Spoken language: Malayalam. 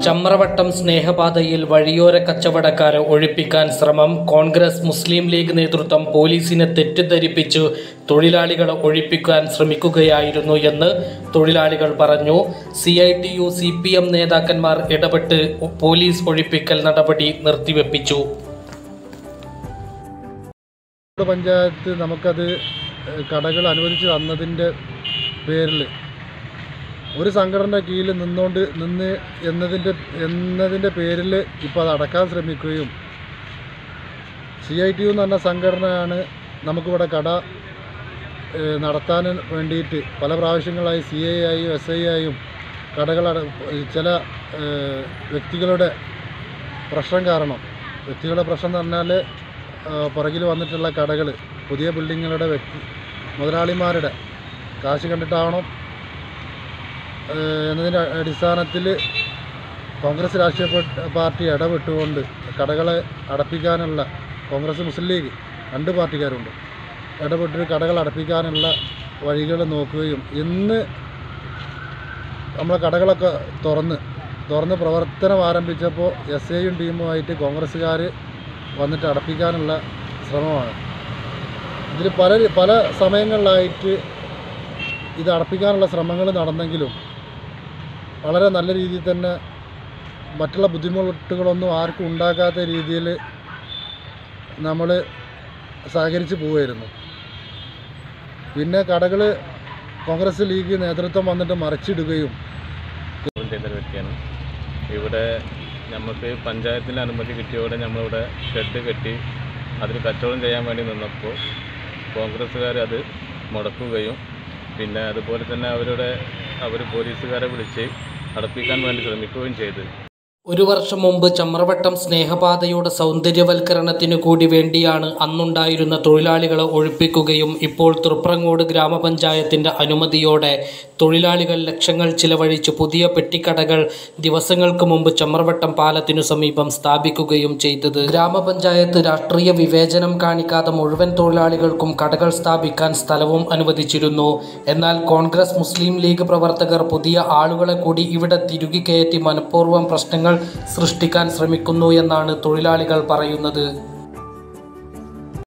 ചമ്രവട്ടം സ്നേഹപാതയിൽ വഴിയോര കച്ചവടക്കാരെ ഒഴിപ്പിക്കാൻ ശ്രമം കോൺഗ്രസ് മുസ്ലിം ലീഗ് നേതൃത്വം പോലീസിനെ തെറ്റിദ്ധരിപ്പിച്ചു തൊഴിലാളികളെ ഒഴിപ്പിക്കാൻ ശ്രമിക്കുകയായിരുന്നു എന്ന് തൊഴിലാളികൾ പറഞ്ഞു C I T U C P M നേതാക്കന്മാർ ഇടപെട്ട് പോലീസ് ഒഴിപ്പിക്കൽ നടപടി നിർത്തിവെപ്പിച്ചു കോഴിക്കോട് പഞ്ചായത്ത് നമുക്കത് ഏഹ്, കടകൾ അനുവദിച്ച് തന്നതിൻ്റെ പേരിൽ ഒരു സംഘടന കീഴിൽ നിന്നുകൊണ്ട് നിന്ന് എന്നതിൻ്റെ എന്നതിൻ്റെ പേരിൽ ഇപ്പോൾ അത് അടക്കാൻ ശ്രമിക്കുകയും സി ഐ ടി യു എന്ന് പറഞ്ഞ സംഘടനയാണ് നമുക്കിവിടെ കട ഏഹ്, നടത്താൻ വേണ്ടിയിട്ട് പല പ്രാവശ്യങ്ങളായി സി ഐ ആയും എസ് ഐ ആയും കടകൾ അട ചില ഏഹ്, വ്യക്തികളുടെ പ്രശ്നം കാരണം വ്യക്തികളുടെ പ്രശ്നം എന്ന് പറഞ്ഞാൽ പുറകിൽ വന്നിട്ടുള്ള കടകൾ പുതിയ ബിൽഡിങ്ങുകളുടെ വ്യക്തി മുതലാളിമാരുടെ കാശ് കണ്ടിട്ടാവണം ഏഹ് എന്നതിൻ്റെ അടിസ്ഥാനത്തിൽ കോൺഗ്രസ് രാഷ്ട്രീയ പ- പാർട്ടി ഇടപെട്ടുകൊണ്ട് കടകളെ അടപ്പിക്കാനുള്ള കോൺഗ്രസ് മുസ്ലിം ലീഗ് രണ്ട് പാർട്ടിക്കാരുണ്ട് ഇടപെട്ട് കടകൾ അടപ്പിക്കാനുള്ള വഴികൾ നോക്കുകയും ഇന്ന് നമ്മളെ കടകളൊക്കെ തുറന്ന് തുറന്ന് പ്രവർത്തനം ആരംഭിച്ചപ്പോൾ എസ് ഐയും ടീമുമായിട്ട് കോൺഗ്രസ്സുകാർ വന്നിട്ട് അടപ്പിക്കാനുള്ള ശ്രമമാണ് ഇതിൽ പല പല സമയങ്ങളിലായിട്ട് ഇത് അടപ്പിക്കാനുള്ള ശ്രമങ്ങൾ നടന്നെങ്കിലും വളരെ നല്ല രീതിയിൽ തന്നെ മറ്റുള്ള ബുദ്ധിമുട്ടുകളൊന്നും ആർക്കും ഉണ്ടാക്കാത്ത രീതിയിൽ നമ്മൾ സഹകരിച്ച് പോവുമായിരുന്നു പിന്നെ കടകൾ കോൺഗ്രസ് ലീഗ് നേതൃത്വം വന്നിട്ട് മറിച്ചിടുകയും ജോലി ചെയ്തൊരു വ്യക്തിയാണ് ഇവിടെ നമുക്ക് പഞ്ചായത്തിൻ്റെ അനുമതി കിട്ടിയോടെ നമ്മളിവിടെ ഷെഡ് കെട്ടി അതിൽ കച്ചവടം ചെയ്യാൻ വേണ്ടി നിന്നപ്പോൾ കോൺഗ്രസ്സുകാർ അത് മുടക്കുകയും പിന്നെ അതുപോലെ തന്നെ അവരുടെ അവർ പോലീസുകാരെ വിളിച്ച് അടപ്പിക്കാൻ വേണ്ടി ശ്രമിക്കുകയും ചെയ്തു ഒരു വർഷം മുമ്പ് ചമ്രവട്ടം സ്നേഹപാതയുടെ സൗന്ദര്യവൽക്കരണത്തിനു കൂടി വേണ്ടിയാണ് അന്നുണ്ടായിരുന്ന തൊഴിലാളികളെ ഒഴിപ്പിക്കുകയും ഇപ്പോൾ തൃപ്രങ്ങോട് ഗ്രാമപഞ്ചായത്തിന്റെ അനുമതിയോടെ തൊഴിലാളികൾ ലക്ഷങ്ങൾ ചിലവഴിച്ച് പുതിയ പെട്ടിക്കടകൾ ദിവസങ്ങൾക്ക് മുമ്പ് ചമ്രവട്ടം പാലത്തിനു സമീപം സ്ഥാപിക്കുകയും ചെയ്തത് ഗ്രാമപഞ്ചായത്ത് രാഷ്ട്രീയ വിവേചനം കാണിക്കാതെ മുഴുവൻ തൊഴിലാളികൾക്കും കടകൾ സ്ഥാപിക്കാൻ സ്ഥലവും അനുവദിച്ചിരുന്നു എന്നാൽ കോൺഗ്രസ് മുസ്ലിം ലീഗ് പ്രവർത്തകർ പുതിയ ആളുകളെ കൂടി ഇവിടെ തിരുകി കയറ്റി മനഃപൂർവ്വം പ്രശ്നങ്ങൾ സൃഷ്ടിക്കാൻ ശ്രമിക്കുന്നു എന്നാണ് തൊഴിലാളികൾ പറയുന്നത്